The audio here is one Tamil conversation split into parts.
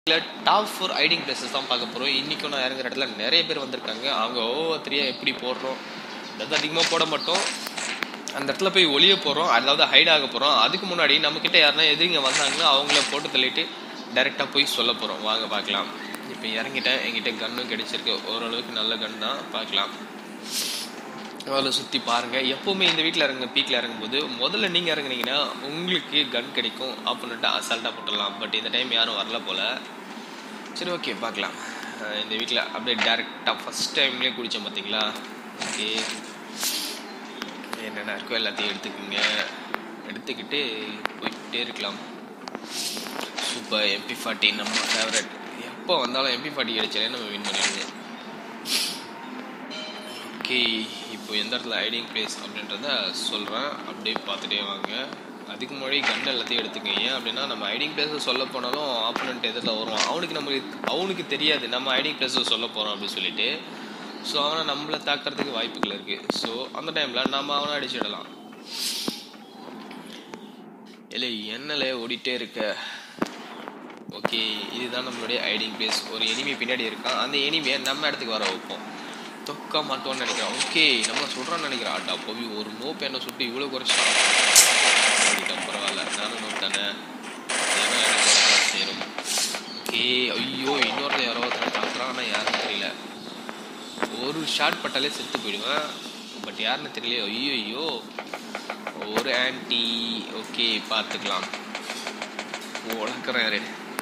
இல்லை டாப் ஃபோர் ஐடிங் பிளேசஸ் தான் பார்க்க போகிறோம் இன்றைக்கும் நான் இறங்குற இடத்துல நிறைய பேர் வந்திருக்காங்க அவங்க ஒவ்வொருத்தரையாக எப்படி போடுறோம் அதாவது அதிகமாக போட மாட்டோம் அந்த இடத்துல போய் ஒளிய போகிறோம் அதாவது ஹைட் ஆக போகிறோம் அதுக்கு முன்னாடி நம்மக்கிட்ட யாருன்னா எதிரிங்க வந்தாங்கன்னா அவங்கள போட்டு தள்ளிட்டு டைரெக்டாக போய் சொல்ல போகிறோம் வாங்க பார்க்கலாம் இப்போ இறங்கிட்டேன் என்கிட்ட கன்னும் கிடைச்சிருக்கு ஓரளவுக்கு நல்ல கன் தான் பார்க்கலாம் அவ்வளோ சுற்றி பாருங்கள் எப்போவுமே இந்த வீட்டில் இறங்க பீக்கில் இறங்கும்போது முதல்ல நீங்கள் இறங்குனீங்கன்னா உங்களுக்கு கன் கிடைக்கும் அப்படின்ட்டு அசால்ட்டாக போட்டுடலாம் பட் இந்த டைம் யாரும் வரல போல் சரி ஓகே பார்க்கலாம் அஹ் இந்த வீட்டில் அப்படியே டேரெக்டாக ஃபஸ்ட் டைம்லேயே குடித்தோம் பார்த்தீங்களா ஓகே என்னென்ன இருக்கோ எல்லாத்தையும் எடுத்துக்கோங்க எடுத்துக்கிட்டு போயிட்டே இருக்கலாம் சூப்பர் எம்பி ஃபார்ட்டி நம்ம ஃபேவரட் எப்போ வந்தாலும் எம்பி ஃபார்ட்டி கிடைச்சாலே நம்ம வின் பண்ணிடுவோம் ஓகே இப்போ எந்த இடத்துல ஐடிங் பிளேஸ் அப்படின்றத சொல்கிறேன் அப்படியே பார்த்துட்டே வாங்க அதுக்கு முன்னாடி கன் எல்லாத்தையும் எடுத்துக்கங்க ஏன் அப்படின்னா நம்ம ஐடிங் பிளேஸை சொல்ல போனாலும் ஆப்போனண்ட் எதிரில் வருவான் அவனுக்கு நம்மளுக்கு அவனுக்கு தெரியாது நம்ம ஐடிங் பிளேஸை சொல்ல போகிறோம் அப்படின்னு சொல்லிட்டு ஸோ அவனை நம்மளை தாக்கிறதுக்கு வாய்ப்புகள் இருக்குது ஸோ அந்த டைமில் நம்ம அவனை அடிச்சிடலாம் இல்லை என்னல ஓடிட்டே இருக்க ஓகே இதுதான் நம்மளுடைய ஐடிங் பிளேஸ் ஒரு எனிமி பின்னாடி இருக்கான் அந்த எனிமியை நம்ம இடத்துக்கு வர வைப்போம் தொக்க மாட்டோம்னு நினைக்கிறேன் ஓகே நம்ம சொல்கிறான்னு நினைக்கிறேன் அட்டா போய் ஒரு நோப் என்ன சுட்டு இவ்வளோ குறைச்சான் அதுக்கு பரவாயில்ல நானும் நோப் தானே ஏன்னா எனக்கு வேலை சேரும் ஓகே ஐயோ இன்னொருத்த யாரோ ஒருத்தர் பார்க்குறான் ஆனால் யாருன்னு தெரியல ஒரு ஷாட் பட்டாலே செத்து போயிடுவேன் பட் யாருன்னு தெரியல ஐயோ ஐயோ ஒரு ஆன்டி ஓகே பார்த்துக்கலாம் உழக்கிறேன் யாரு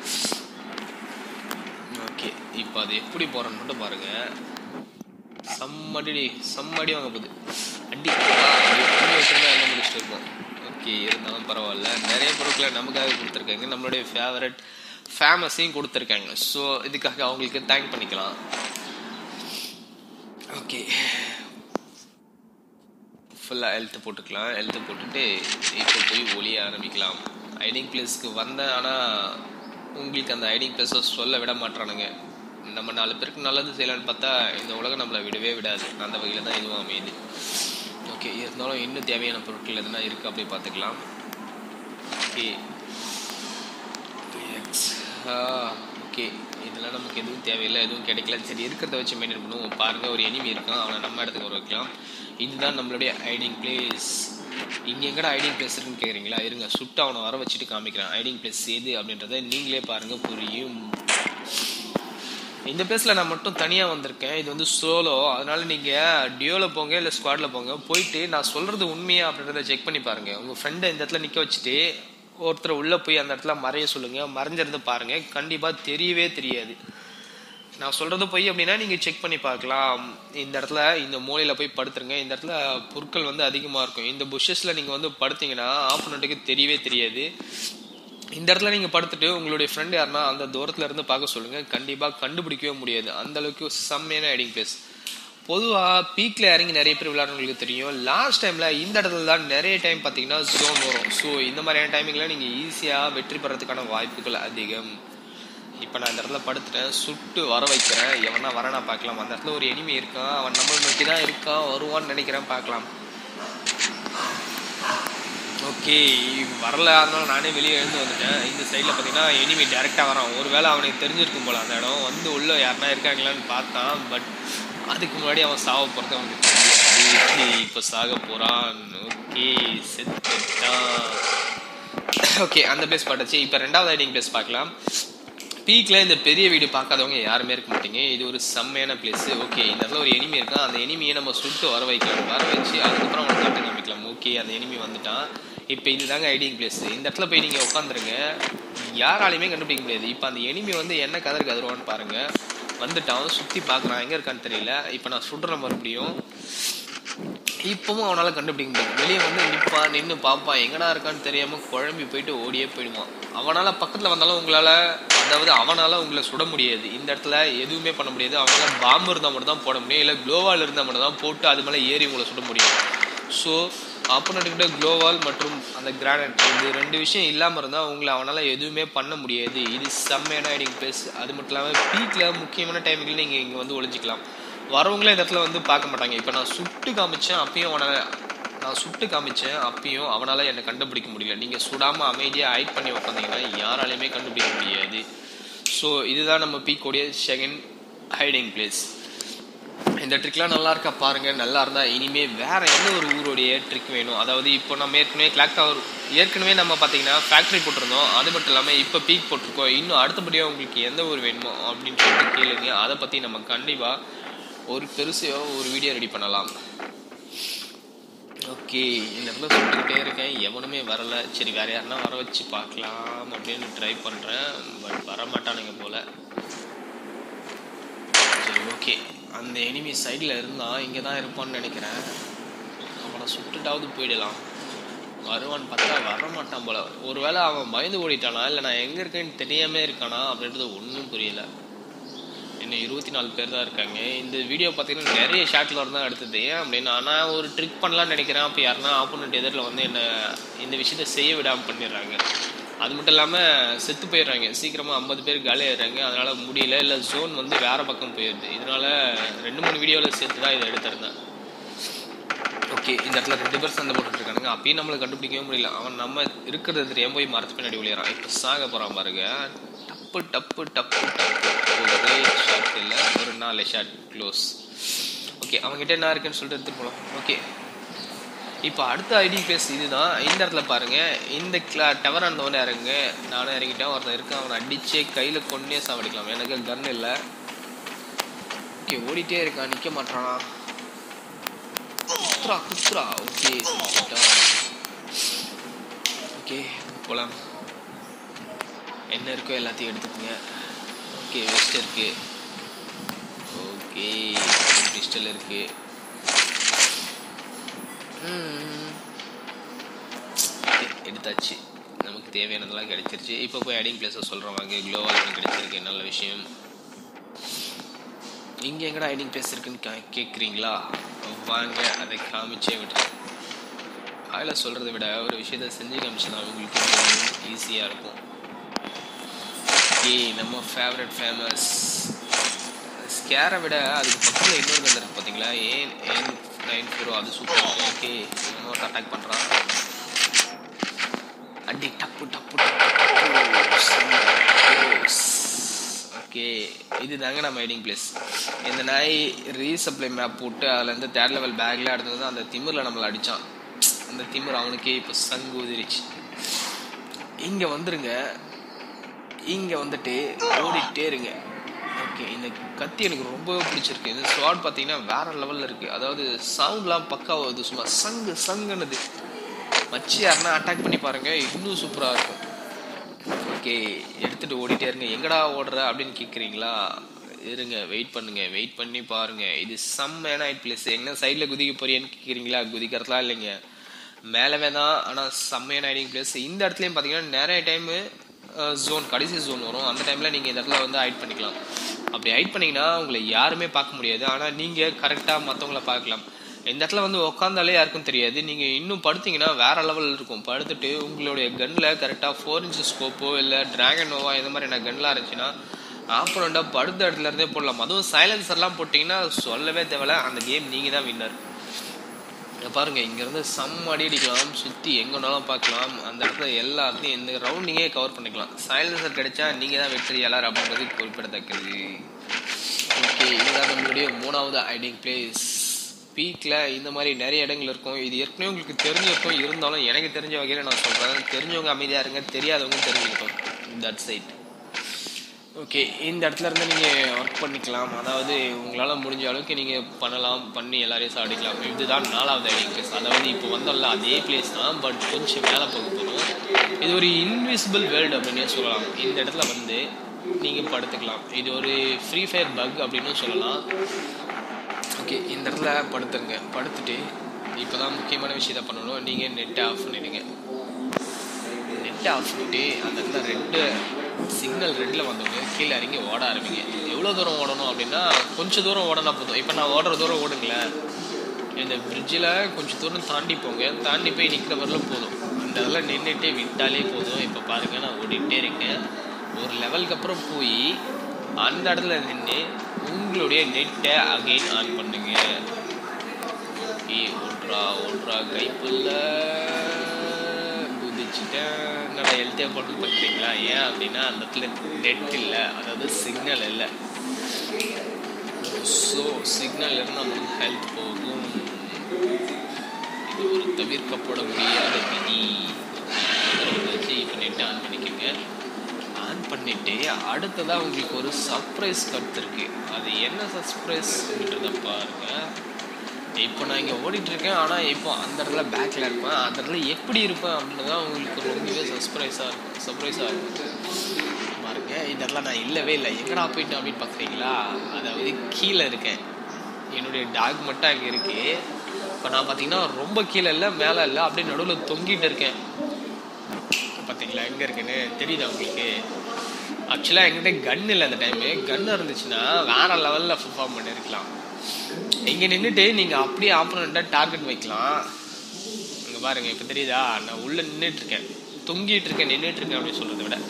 ஓகே இப்போ அது எப்படி போகிறேன்னு மட்டும் பாருங்க செம்மடி செம்மடி வாங்க போகுது அடி எப்படி வச்சிருந்தா என்ன முடிச்சுட்டு இருக்கோம் ஓகே இருந்தாலும் பரவாயில்ல நிறைய பொருட்களை நமக்காக கொடுத்துருக்காங்க நம்மளுடைய ஃபேவரட் ஃபேமஸையும் கொடுத்துருக்காங்க ஸோ இதுக்காக அவங்களுக்கு தேங்க் பண்ணிக்கலாம் ஓகே ஃபுல்லாக ஹெல்த்து போட்டுக்கலாம் ஹெல்த்து போட்டுட்டு இப்போ போய் ஒளிய ஆரம்பிக்கலாம் ஐடிங் பிளேஸ்க்கு வந்தேன் ஆனால் உங்களுக்கு அந்த ஐடிங் பிளேஸை சொல்ல விட மாட்டானுங்க நம்ம நாலு பேருக்கு நல்லது செய்யலான்னு பார்த்தா இந்த உலகம் நம்மளை விடவே விடாது அந்த வகையில் தான் இதுவும் அமையுது ஓகே இருந்தாலும் இன்னும் தேவையான பொருட்கள் எதுனா இருக்குது அப்படி பார்த்துக்கலாம் ஓகே ஓகே இதெல்லாம் நமக்கு எதுவும் தேவையில்லை எதுவும் கிடைக்கல சரி இருக்கிறத வச்சு மெயின்டைன் பண்ணுவோம் பாருங்கள் ஒரு எனிமி இருக்கான் அவனை நம்ம இடத்துக்கு வர வைக்கலாம் இதுதான் நம்மளுடைய ஐடிங் பிளேஸ் இங்கே எங்கடா ஐடிங் பிளேஸ் இருக்குன்னு கேட்குறீங்களா இருங்க சுட்டு அவனை வர வச்சுட்டு காமிக்கிறேன் ஐடிங் பிளேஸ் எது அப்படின்றத நீங்களே பாருங்கள் புரியும் இந்த பிளேஸில் நான் மட்டும் தனியாக வந்திருக்கேன் இது வந்து சோலோ அதனால நீங்கள் டியோவில் போங்க இல்லை ஸ்குவாடில் போங்க போயிட்டு நான் சொல்கிறது உண்மையா அப்படின்றத செக் பண்ணி பாருங்கள் உங்கள் ஃப்ரெண்டை இந்த இடத்துல நிற்க வச்சுட்டு ஒருத்தர் உள்ளே போய் அந்த இடத்துல மறைய சொல்லுங்கள் மறைஞ்சிருந்து பாருங்கள் கண்டிப்பாக தெரியவே தெரியாது நான் சொல்கிறது போய் அப்படின்னா நீங்கள் செக் பண்ணி பார்க்கலாம் இந்த இடத்துல இந்த மூலையில் போய் படுத்துருங்க இந்த இடத்துல பொருட்கள் வந்து அதிகமாக இருக்கும் இந்த புஷஸில் நீங்கள் வந்து படுத்தீங்கன்னா ஆப்போனண்ட்டுக்கு தெரியவே தெரியாது இந்த இடத்துல நீங்கள் படுத்துட்டு உங்களுடைய ஃப்ரெண்ட் யாருன்னா அந்த தூரத்தில் இருந்து பார்க்க சொல்லுங்கள் கண்டிப்பாக கண்டுபிடிக்கவே முடியாது அந்த அளவுக்கு செம்மையான ஐடிங் பிளேஸ் பொதுவாக பீக்கில் இறங்கி நிறைய பேர் விளையாடுறவங்களுக்கு தெரியும் லாஸ்ட் டைமில் இந்த இடத்துல தான் நிறைய டைம் பார்த்தீங்கன்னா ஜோன் வரும் ஸோ இந்த மாதிரியான டைமிங்கில் நீங்கள் ஈஸியாக வெற்றி பெறதுக்கான வாய்ப்புகள் அதிகம் இப்போ நான் இந்த இடத்துல படுத்துட்டேன் சுட்டு வர வைக்கிறேன் எவனா வரனா பார்க்கலாம் அந்த இடத்துல ஒரு எனிமி இருக்கான் அவன் நம்மளை நோக்கி தான் இருக்கான் வருவான்னு நினைக்கிறேன் பார்க்கலாம் ஓகே வரல அதனால நானே வெளியே எழுந்து வந்துட்டேன் இந்த சைடில் பார்த்தீங்கன்னா எனிமி டேரெக்டாக வரான் ஒருவேளை அவனுக்கு தெரிஞ்சிருக்கும் போல அந்த இடம் வந்து உள்ளே யாருனா இருக்காங்களான்னு பார்த்தான் பட் அதுக்கு முன்னாடி அவன் சாக போகிறது அவனுக்கு தெரியாது இப்போ சாக போகிறான் ஓகே செத்துட்டான் ஓகே அந்த பிளேஸ் பார்த்தாச்சு இப்போ ரெண்டாவது ஐடிங் பிளேஸ் பார்க்கலாம் பீக்கில் இந்த பெரிய வீடு பார்க்காதவங்க யாருமே இருக்க மாட்டீங்க இது ஒரு செம்மையான பிளேஸ் ஓகே இந்த இடத்துல ஒரு எனிமி இருக்கான் அந்த எனிமியை நம்ம சுட்டு வர வைக்கலாம் வர வச்சு அதுக்கப்புறம் அவனை காட்ட காமிக்கலாம் ஓகே அந்த எனிமி வந்துட்டான் இப்போ இதுதாங்க ஐடிங் பிளேஸ் இந்த இடத்துல போய் நீங்கள் உட்காந்துருங்க யாராலையுமே கண்டுபிடிக்க முடியாது இப்போ அந்த எனிமி வந்து என்ன கதறு கதருவான்னு பாருங்க வந்துட்டான் சுற்றி பார்க்குறான் எங்கே இருக்கான்னு தெரியல இப்போ நான் சுடுற மறுபடியும் இப்பவும் அவனால கண்டுபிடிக்க முடியாது வெளியே வந்து நிற்பான் நின்று பார்ப்பான் எங்கடா இருக்கான்னு தெரியாம குழம்பி போயிட்டு ஓடியே போயிடுவான் அவனால பக்கத்துல வந்தாலும் உங்களால அதாவது அவனால உங்களை சுட முடியாது இந்த இடத்துல எதுவுமே பண்ண முடியாது அவனால பாம்பு இருந்தால் மட்டும் தான் போட முடியும் இல்லை க்ளோவால் இருந்தால் மட்டும் தான் போட்டு அது மேலே ஏறி உங்களை சுட முடியும் ஸோ ஆப்போனண்ட்கிட்ட க்ளோவால் மற்றும் அந்த கிரானைட் இது ரெண்டு விஷயம் இல்லாமல் இருந்தால் உங்களை அவனால் எதுவுமே பண்ண முடியாது இது செம்மையான ஐடிங் பிளேஸ் அது மட்டும் இல்லாமல் பீக்கில் முக்கியமான டைமுக்கு நீங்கள் இங்கே வந்து ஒழிஞ்சிக்கலாம் வரவங்களே இந்த இடத்துல வந்து பார்க்க மாட்டாங்க இப்போ நான் சுட்டு காமிச்சேன் அப்பயும் அவனை நான் சுட்டு காமிச்சேன் அப்பயும் அவனால் என்னை கண்டுபிடிக்க முடியல நீங்கள் சுடாமல் அமைதியாக ஹைட் பண்ணி உட்காந்தீங்கன்னா யாராலையுமே கண்டுபிடிக்க முடியாது ஸோ இதுதான் நம்ம பீக்கோடைய செகண்ட் ஹைடிங் பிளேஸ் இந்த ட்ரிக்லாம் நல்லா இருக்கா பாருங்க நல்லா இருந்தா இனிமே வேற எந்த ஒரு ஊருடைய ட்ரிக் வேணும் அதாவது இப்போ நம்ம ஏற்கனவே கிளாக் டவர் ஏற்கனவே நம்ம பார்த்தீங்கன்னா ஃபேக்ட்ரி போட்டிருந்தோம் அது மட்டும் இல்லாமல் இப்போ பீக் போட்டிருக்கோம் இன்னும் அடுத்தபடியாக உங்களுக்கு எந்த ஊர் வேணுமோ அப்படின்னு சொல்லிட்டு கேளுங்க அதை பற்றி நம்ம கண்டிப்பாக ஒரு பெருசாக ஒரு வீடியோ ரெடி பண்ணலாம் ஓகே இந்த இடத்துல சுட்டுக்கிட்டே இருக்கேன் எவனுமே வரல சரி வேற யாருன்னா வர வச்சு பார்க்கலாம் அப்படின்னு ட்ரை பண்ணுறேன் பட் வர மாட்டானுங்க போல சரி ஓகே அந்த எனிமி சைடில் இருந்தால் இங்கே தான் இருப்பான்னு நினைக்கிறேன் அவனை சுட்டுட்டாவது போயிடலாம் வருவான்னு பார்த்தா வர மாட்டான் போல ஒருவேளை அவன் பயந்து ஓடிட்டானா இல்லை நான் எங்கே இருக்கேன்னு தெரியாம இருக்கானா அப்படின்றது ஒன்றும் புரியல இன்னும் இருபத்தி நாலு பேர் தான் இருக்காங்க இந்த வீடியோ பார்த்தீங்கன்னா நிறைய ஷார்ட்ல தான் எடுத்தது ஏன் அப்படின்னா நான் ஒரு ட்ரிக் பண்ணலாம்னு நினைக்கிறேன் அப்போ யாருன்னா ஆப்போனண்ட் எதிரில் வந்து என்ன இந்த விஷயத்த செய்ய விடாமல் பண்ணிடுறாங்க அது மட்டும் இல்லாமல் செத்து போயிடுறாங்க சீக்கிரமாக ஐம்பது பேர் காலியாயிடுறாங்க அதனால் முடியல இல்லை ஜோன் வந்து வேறு பக்கம் போயிடுது இதனால ரெண்டு மூணு வீடியோவில் சேர்த்து தான் இதை எடுத்திருந்தேன் ஓகே இந்த இடத்துல ரெண்டு பேர் சண்டை போட்டுட்டு இருக்கானுங்க அப்பயும் நம்மளை கண்டுபிடிக்கவே முடியல அவன் நம்ம இருக்கிறது தெரியாம போய் மரத்து பின்னாடி விளையாடுறான் இப்போ சாக போகிறான் பாருங்க டப்பு டப்பு டப்பு டப்பு ஒரே ஷாட் இல்லை ஒரு நாலு ஷாட் க்ளோஸ் ஓகே அவங்ககிட்ட என்ன இருக்குன்னு சொல்லிட்டு எடுத்துட்டு போகலாம் ஓகே இப்போ அடுத்த ஐடி பிளேஸ் இதுதான் இந்த இடத்துல பாருங்க இந்த கிளா டவர் இருந்தவனே இறங்க நானும் இறங்கிட்டேன் ஒருத்தன் இருக்கான் அவனை அடிச்சே கையில் கொண்டே சாவடிக்கலாம் எனக்கு கன் இல்லை ஓகே ஓடிட்டே இருக்கான் நிற்க மாட்டானா குத்துரா குத்துரா ஓகே ஓகே போலாம் என்ன இருக்கோ எல்லாத்தையும் எடுத்துக்கோங்க ஓகே வெஸ்ட் இருக்கு ஓகே பிஸ்டல் இருக்கு ம். Okay, எடுத்தாச்சு நமக்கு தேவையானதெல்லாம் கிடைச்சிருச்சு இப்போ போய் ஐடிங் பிளேஸை சொல்கிறோம் வாங்க க்ளோவால் கிடைச்சிருக்கு நல்ல விஷயம் இங்கே எங்கடா ஐடிங் பிளேஸ் இருக்குன்னு கே- கேட்குறீங்களா வாங்க அதை காமிச்சே விட்டு அதில் சொல்கிறத விட ஒரு விஷயத்த செஞ்சு காமிச்சா உங்களுக்கு ஈஸியாக இருக்கும் ஏய் நம்ம ஃபேவரட் ஃபேமஸ் ஸ்கேரை விட அதுக்கு பக்கத்தில் இன்னொரு கன் இருக்கு பார்த்தீங்களா ஏன் ஏன் நைன் ஃபோரோ அது சூப்பர் ஓகே இன்னொரு அட்டாக் பண்ணுறான் அடி டப்பு டப்பு ஓகே இது தாங்க நம்ம ஹைடிங் பிளேஸ் இந்த நாய் ரீசப்ளை மேப் போட்டு அதுலேருந்து தேர்ட் லெவல் பேக்கில் எடுத்தது அந்த திமிரில் நம்மளை அடித்தான் அந்த திமிர் அவனுக்கே இப்போ சங்கு உதிரிச்சு இங்கே வந்துருங்க இங்கே வந்துட்டு ஓடிட்டே இருங்க ஓகே இந்த கத்தி எனக்கு ரொம்ப பிடிச்சிருக்கு இந்த ஸ்வாட் பார்த்தீங்கன்னா வேற லெவலில் இருக்கு அதாவது சவுண்ட்லாம் பக்கா வருது சும்மா சங்கு சங்குன்னுது வச்சு யாருன்னா அட்டாக் பண்ணி பாருங்க இன்னும் சூப்பராக இருக்கும் ஓகே எடுத்துட்டு ஓடிட்டே இருங்க எங்கடா ஓடுற அப்படின்னு கேட்குறீங்களா இருங்க வெயிட் பண்ணுங்க வெயிட் பண்ணி பாருங்க இது செம்மையான பிளேஸ் எங்கன்னா சைடில் குதிக்க போறியன்னு கேட்குறீங்களா குதிக்கிறதுலாம் இல்லைங்க மேலவே தான் ஆனால் செம்மையான ஐடிங் பிளேஸ் இந்த இடத்துலையும் பார்த்தீங்கன்னா நிறைய டைமு ஜோன் கடைசி ஜோன் வரும் அந்த டைமில் நீங்கள் இந்த இடத்துல வந்து ஹைட் பண்ணிக்கலாம் அப்படி ஹைட் பண்ணிங்கன்னா உங்களை யாருமே பார்க்க முடியாது ஆனால் நீங்கள் கரெக்டாக மற்றவங்கள பார்க்கலாம் இந்த இடத்துல வந்து உட்காந்தாலே யாருக்கும் தெரியாது நீங்கள் இன்னும் படுத்தீங்கன்னா வேற லெவல் இருக்கும் படுத்துட்டு உங்களுடைய கன்னில் கரெக்டாக ஃபோர் இன்ச் ஸ்கோப்போ இல்லை டிராகன் நோவா இந்த மாதிரி என்ன கன்லாம் இருந்துச்சுன்னா ஆப்போனண்டாக படுத்த இடத்துல இருந்தே போடலாம் அதுவும் சைலன்சர்லாம் போட்டிங்கன்னா சொல்லவே தேவையில்ல அந்த கேம் நீங்கள் தான் வின்னர் இங்க பாருங்க இங்கேருந்து செம்ம அடி அடிக்கலாம் சுற்றி எங்கனாலும் பார்க்கலாம் அந்த இடத்துல எல்லாத்தையும் இந்த ரவுண்டிங்கே கவர் பண்ணிக்கலாம் சைலன்சர் கிடைச்சா நீங்கள் தான் வெற்றியாளர் அப்படின்றது குறிப்பிடத்தக்கது ஓகே இதுதான் நம்மளுடைய மூணாவது ஐடிங் பிளேஸ் பீக்கில் இந்த மாதிரி நிறைய இடங்கள் இருக்கும் இது ஏற்கனவே உங்களுக்கு தெரிஞ்சிருக்கும் இருந்தாலும் எனக்கு தெரிஞ்ச வகையில் நான் சொல்கிறேன் தெரிஞ்சவங்க அமைதியாக இருங்க தெரியாதவங்க தெரிஞ்சுக்கிட்டோம் தட் சைட் ஓகே இந்த இடத்துல இருந்து நீங்கள் ஒர்க் பண்ணிக்கலாம் அதாவது உங்களால் முடிஞ்ச அளவுக்கு நீங்கள் பண்ணலாம் பண்ணி எல்லாரையும் சாடிக்கலாம் இதுதான் நாலாவது ஐடிங் பிளேஸ் அதாவது இப்போ வந்தோம்ல அதே பிளேஸ் தான் பட் கொஞ்சம் மேலே போக போகிறோம் இது ஒரு இன்விசிபிள் வேர்ல்டு அப்படின்னே சொல்லலாம் இந்த இடத்துல வந்து நீங்கள் படுத்துக்கலாம் இது ஒரு ஃப்ரீ ஃபயர் பக் அப்படின்னு சொல்லலாம் ஓகே இந்த இடத்துல படுத்துருங்க படுத்துட்டு இப்போ தான் முக்கியமான விஷயத்த பண்ணணும் நீங்கள் நெட்டை ஆஃப் பண்ணிடுங்க நெட்டை ஆஃப் பண்ணிட்டு அந்த இடத்துல ரெட்டு சிக்னல் ரெட்டில் வந்தவங்க கீழே இறங்கி ஓட ஆரம்பிங்க எவ்வளோ தூரம் ஓடணும் அப்படின்னா கொஞ்சம் தூரம் ஓடனா போதும் இப்போ நான் ஓடுற தூரம் ஓடுங்களேன் இந்த பிரிட்ஜில் கொஞ்சம் தூரம் தாண்டி போங்க தாண்டி போய் நிற்கிற வரலும் போதும் அந்த இதில் நின்றுட்டே விட்டாலே போதும் இப்போ பாருங்கள் நான் ஓடிட்டே இருக்கேன் ஒரு லெவலுக்கு அப்புறம் போய் அந்த இடத்துல நின்று உங்களுடைய நெட்டை அகைன் ஆன் பண்ணுங்க ஓகே ஓட்ரா ஓட்ரா கைப்புள்ள வச்சுட்டேன் என்னடா ஹெல்த்தியாக போட்டு பார்க்குறீங்களா ஏன் அப்படின்னா அந்த இடத்துல நெட் இல்லை அதாவது சிக்னல் இல்லை ஸோ சிக்னல் இருந்தால் நம்மளுக்கு ஹெல்த் போகும் இது ஒரு தவிர்க்கப்பட முடியாத விதி வச்சு இப்போ நெட் ஆன் பண்ணிக்கோங்க ஆன் பண்ணிட்டு அடுத்ததாக உங்களுக்கு ஒரு சர்ப்ரைஸ் கற்றுருக்கு அது என்ன சர்ப்ரைஸ் அப்படின்றத பாருங்க இப்போ நான் இங்கே ஓடிட்டு இருக்கேன் ஆனால் இப்போ அந்த இடத்துல பேக்கில் இருப்பேன் அந்த இடத்துல எப்படி இருப்பேன் அப்படின்னு தான் உங்களுக்கு ரொம்பவே சர்ப்ரைஸாக இருக்கும் சர்ப்ரைஸாக இருக்கும் பாருங்க இந்த இடத்துல நான் இல்லவே இல்லை எங்கடா போயிட்டேன் அப்படின்னு பார்க்குறீங்களா அதாவது கீழே இருக்கேன் என்னுடைய டாக் மட்டும் அங்கே இருக்கு இப்போ நான் பார்த்தீங்கன்னா ரொம்ப கீழே இல்லை மேலே இல்லை அப்படியே நடுவில் தொங்கிட்டு இருக்கேன் பார்த்தீங்களா எங்கே இருக்குன்னு தெரியுதா உங்களுக்கு ஆக்சுவலாக என்கிட்ட கன் இல்லை அந்த டைமு கன் இருந்துச்சுன்னா வேற லெவலில் பர்ஃபார்ம் பண்ணியிருக்கலாம் இங்கே நின்றுட்டு நீங்கள் அப்படியே ஆப்போனண்ட்டாக டார்கெட் வைக்கலாம் இங்கே பாருங்க இப்போ தெரியுதா நான் உள்ளே நின்றுட்டு இருக்கேன் தொங்கிட்டு இருக்கேன் நின்றுட்டு இருக்கேன் அப்படின்னு சொல்கிறத விட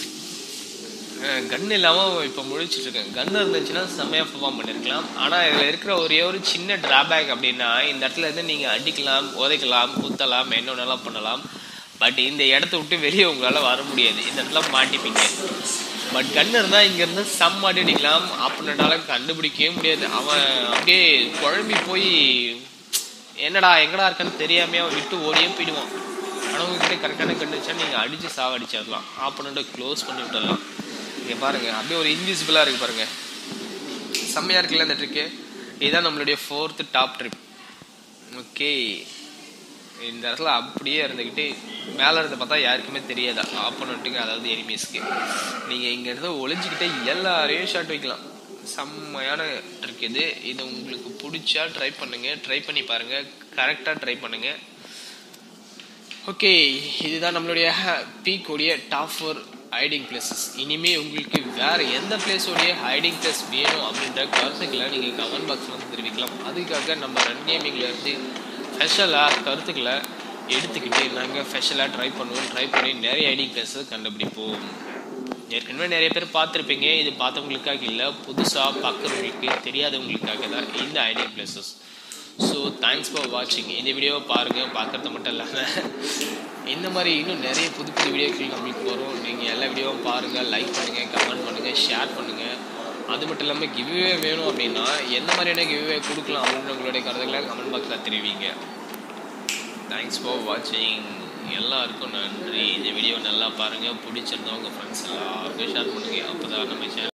கன் இல்லாமல் இப்போ முழிச்சிட்டு இருக்கேன் கன் இருந்துச்சுன்னா செம்மையாக பர்ஃபார்ம் பண்ணியிருக்கலாம் ஆனால் இதில் இருக்கிற ஒரே ஒரு சின்ன டிராபேக் அப்படின்னா இந்த இடத்துல இருந்து நீங்கள் அடிக்கலாம் உதைக்கலாம் குத்தலாம் என்ன வேணாலும் பண்ணலாம் பட் இந்த இடத்த விட்டு வெளியே உங்களால் வர முடியாது இந்த இடத்துல மாட்டிப்பீங்க பட் கன் இருந்தால் இங்கேருந்து செம்ம அடி அடிக்கலாம் அப்படின்னால கண்டுபிடிக்கவே முடியாது அவன் அப்படியே குழம்பி போய் என்னடா எங்கடா இருக்கான்னு தெரியாமே அவன் விட்டு ஓடியே போயிடுவான் ஆனால் உங்ககிட்ட கரெக்டான கண்டுச்சா நீங்கள் அடித்து சாவடிச்சிடலாம் ஆப்போனண்ட்டை க்ளோஸ் பண்ணி விட்டுடலாம் இங்கே பாருங்கள் அப்படியே ஒரு இன்விசிபிளாக இருக்குது பாருங்கள் செம்மையாக இருக்குல்ல இந்த ட்ரிக்கு இதுதான் நம்மளுடைய ஃபோர்த்து டாப் ட்ரிப் ஓகே இந்த இடத்துல அப்படியே இருந்துக்கிட்டு மேலே இருந்து பார்த்தா யாருக்குமே தெரியாது ஆப்போனண்ட்டுக்கு அதாவது எனிமீஸ்க்கு நீங்கள் இங்கே இருந்து ஒளிஞ்சிக்கிட்டே எல்லாரையும் ஷாட் வைக்கலாம் செம்மையான ட்ரிக் இது இது உங்களுக்கு பிடிச்சா ட்ரை பண்ணுங்கள் ட்ரை பண்ணி பாருங்கள் கரெக்டாக ட்ரை பண்ணுங்கள் ஓகே இதுதான் நம்மளுடைய பீக் உடைய டாப் ஃபோர் ஹைடிங் பிளேசஸ் இனிமே உங்களுக்கு வேற எந்த பிளேஸோடைய ஹைடிங் பிளேஸ் வேணும் அப்படின்ற கருத்துக்களை நீங்கள் கமெண்ட் பாக்ஸில் வந்து தெரிவிக்கலாம் அதுக்காக நம்ம ரன் கேமிங்ல இருந்து ஸ்பெஷலாக கருத்துக்களை எடுத்துக்கிட்டு நாங்கள் ஸ்பெஷலாக ட்ரை பண்ணுவோம் ட்ரை பண்ணி நிறைய ஹைடிங் பிளேஸஸ் கண்டுபிடிப்போம் ஏற்கனவே நிறைய பேர் பார்த்துருப்பீங்க இது பார்த்தவங்களுக்காக இல்லை புதுசாக பார்க்குறவங்களுக்கு தெரியாதவங்களுக்காக தான் இந்த hiding places so thanks for வாட்சிங் இந்த வீடியோவை பாருங்கள் பார்க்குறது மட்டும் இல்லாமல் இந்த மாதிரி இன்னும் நிறைய புது புது வீடியோக்கள் நம்மளுக்கு வரும் நீங்கள் எல்லா வீடியோவும் பாருங்கள் லைக் பண்ணுங்கள் கமெண்ட் பண்ணுங்கள் ஷேர் பண்ணுங்கள் அது மட்டும் இல்லாமல் கிவ்வே வேணும் அப்படின்னா எந்த மாதிரியான கிவ்வே கொடுக்கலாம் அப்படின்னு உங்களுடைய கருத்துக்களை கமெண்ட் பாக்ஸில் தெரிவிங்க தேங்க்ஸ் ஃபார் வாட்சிங் எல்லாருக்கும் நன்றி இந்த வீடியோ நல்லா பாருங்கள் பிடிச்சிருந்தா உங்கள் ஃப்ரெண்ட்ஸ் எல்லாருக்கும் ஷேர் பண்ணுங்கள் அப்போ தான் நம்ம சேனல்